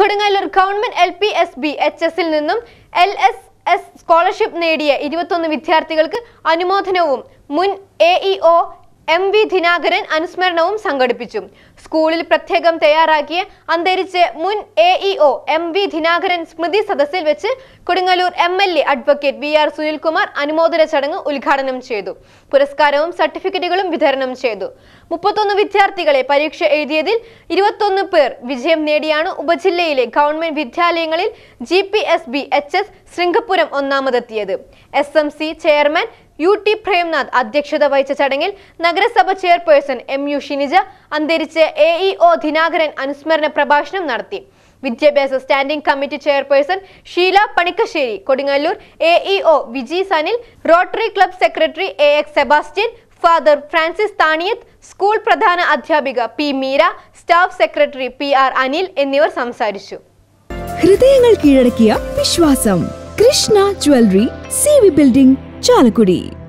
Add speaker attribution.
Speaker 1: Kodungallur government L P S B H എസിൽ നിന്നും L S S scholarship നേടിയ ഇരുപത്തൊന്ന് വിദ്യാർത്ഥികൾക്ക് അനുമോദനവും മുൻ A E O M V Dinakaran അനുസ്മരണവും സംഘടിപ്പിച്ചു സ്കൂളിൽ പ്രത്യേകം തയ്യാറാക്കിയ അന്തരിച്ച മുൻ A E O M V Dinakaran സ്മൃതി സദസ്സിൽ വെച്ച് Kodungallur M L A advocate V R Sunilkumar അനുമോദന ചടങ്ങ് ഉദ്ഘാടനം ചെയ്തു പുരസ്കാരവും സർട്ടിഫിക്കറ്റുകളും വിതരണം ചെയ്തു മുപ്പത്തൊന്ന് വിദ്യാർത്ഥികളെ പരീക്ഷ എഴുതിയതിൽ ഇരുപത്തൊന്ന് പേർ വിജയം നേടിയാണ് ഉപജില്ലയിലെ ഗവൺമെന്റ് വിദ്യാലയങ്ങളിൽ G P S B H S Sringapuram ഒന്നാമതെത്തിയത് S M C chairman U T Premnath അധ്യക്ഷത വഹിച്ച ചടങ്ങിൽ നഗരസഭ ചെയർപേഴ്സൺ എം യു ഷിനിജ അന്തരിച്ച എ ഇ ഒ ദിനാകരൻ അനുസ്മരണ പ്രഭാഷണം നടത്തി വിദ്യാഭ്യാസ standing committee chairperson Sheela Panikkassery Kodungallur A E O Viji Sanil rotary club secretary A X Sebastian Father Francis Thaniyath school പ്രധാന അധ്യാപിക P Meera staff secretary P R Anil എന്നിവർ സംസാരിച്ചു
Speaker 2: ഹൃദയങ്ങൾ കീഴടക്കിയ വിശ്വാസം Krishna jewellery C V building Chalakudy